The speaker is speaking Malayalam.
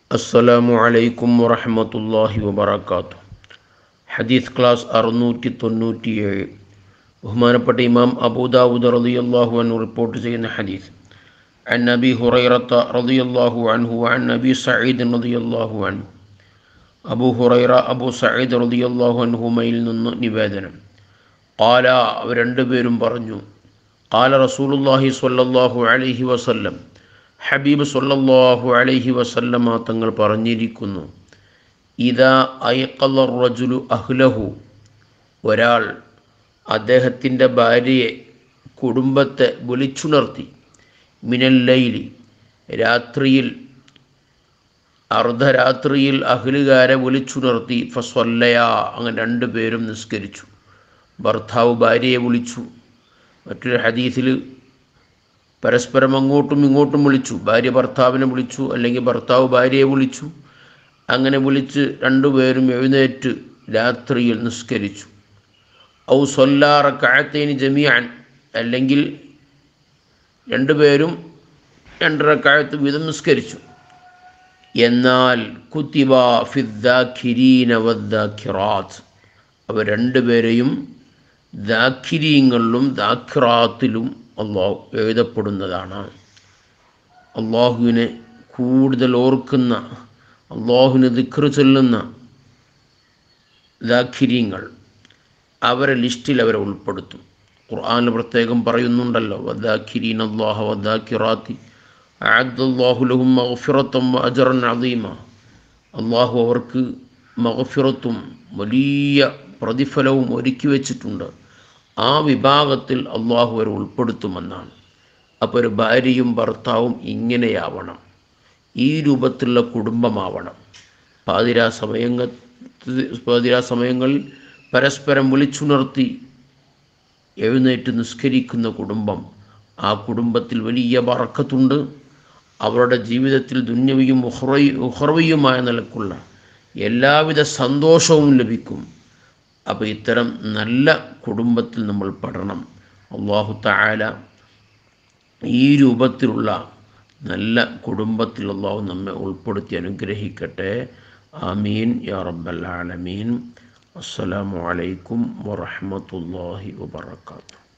അസ്സലാമു അലൈക്കും വറഹമത്തല്ലാഹി വബർക്കാത്തു ഹദീസ് ക്ലാസ് അറുന്നൂറ്റി തൊണ്ണൂറ്റിയേഴ് ബഹുമാനപ്പെട്ട ഇമാം അബൂദാവുദ് റളിയല്ലാഹു അൻഹു റിപ്പോർട്ട് ചെയ്യുന്ന ഹദീസ് عن أبي هريرة رضي الله عنه وعن أبي سعيد رضي الله عنه അബൂ ഹുറൈറ അബൂ സയ്യിദ് റളിയല്ലാഹു അൻഹുമയിൽ നിന്ന് നിവേദനം قال അവർ രണ്ടുപേരും പറഞ്ഞു قال റസൂലുള്ളാഹി സ്വല്ലല്ലാഹു അലൈഹി വസല്ലം ഹബീബ് സല്ലല്ലാഹു അലൈഹി വസല്ലമ തങ്ങൾ പറഞ്ഞിരിക്കുന്നു ഇതാ ഐഖല റജുലു അഹ്ലഹു ഒരാൾ അദ്ദേഹത്തിൻ്റെ ഭാര്യയെ കുടുംബത്തെ വിളിച്ചുണർത്തി മിനല്ലൈലി രാത്രിയിൽ അർദ്ധരാത്രിയിൽ അഹ്ലുകാരെ വിളിച്ചുണർത്തി ഫസ്വല്ലയാ അങ്ങനെ രണ്ടുപേരും നിസ്കരിച്ചു ഭർത്താവ് ഭാര്യയെ വിളിച്ചു മറ്റൊരു ഹദീസിൽ പരസ്പരം അങ്ങോട്ടും ഇങ്ങോട്ടും വിളിച്ചു ഭാര്യ ഭർത്താവിനെ വിളിച്ചു അല്ലെങ്കിൽ ഭർത്താവ് ഭാര്യയെ വിളിച്ചു അങ്ങനെ വിളിച്ച് രണ്ടുപേരും എഴുന്നേറ്റ് രാത്രിയിൽ നിസ്കരിച്ചു ഔ സൊല്ലാറ കാഴത്തേന് ജമിയാൻ അല്ലെങ്കിൽ രണ്ടുപേരും രണ്ടര കാഴത്ത് വീതം നിസ്കരിച്ചു എന്നാൽ കുത്തിബ ഫിദ്ദാഖിരീന വദ്ദാഖിറാത്ത് അവ രണ്ടുപേരെയും ദാഖിരീങ്ങളിലും ദാഖിറാത്തിലും അള്ളാഹു എഴുതപ്പെടുന്നതാണ് അള്ളാഹുവിനെ കൂടുതൽ ഓർക്കുന്ന അള്ളാഹുവിന് ദിക്റ് ചൊല്ലുന്ന ദാഖിരീങ്ങൾ അവരെ ലിസ്റ്റിൽ അവരെ ഉൾപ്പെടുത്തും ഖുർആാനിൽ പ്രത്യേകം പറയുന്നുണ്ടല്ലോ വദ്ദാഖിരീൻ അള്ളാഹ വദ്ദാഖിറാത്തി അബ്ദുല്ലാഹുലഹും മഹഫിറത്തും അജറൻ അദീമ അള്ളാഹു അവർക്ക് മഹഫിറത്തും വലിയ പ്രതിഫലവും ഒരുക്കി വച്ചിട്ടുണ്ട് ആ വിഭാഗത്തിൽ അള്ളാഹു അവർ ഉൾപ്പെടുത്തുമെന്നാണ് അപ്പോൾ ഒരു ഭാര്യയും ഭർത്താവും ഇങ്ങനെയാവണം ഈ രൂപത്തിലുള്ള കുടുംബമാവണം പാതിരാ സമയങ്ങൾ പാതിരാ സമയങ്ങളിൽ പരസ്പരം വിളിച്ചുണർത്തി എഴുന്നേറ്റ് നിസ്കരിക്കുന്ന കുടുംബം ആ കുടുംബത്തിൽ വലിയ വറക്കത്തുണ്ട് അവരുടെ ജീവിതത്തിൽ ദുന്യവിയും ഉഹ്റവിയുമായ നിലക്കുള്ള എല്ലാവിധ സന്തോഷവും ലഭിക്കും അപ്പോൾ ഇത്തരം നല്ല കുടുംബത്തിൽ നമ്മൾ പെടണം അള്ളാഹു താല ഈ രൂപത്തിലുള്ള നല്ല കുടുംബത്തിൽ അള്ളാഹു നമ്മെ ഉൾപ്പെടുത്തി അനുഗ്രഹിക്കട്ടെ ആമീൻ യാ റബ്ബൽ ആലമീൻ അസ്സലാമു അലൈക്കും വറഹ്മത്തുള്ളാഹി വബറകാതുഹു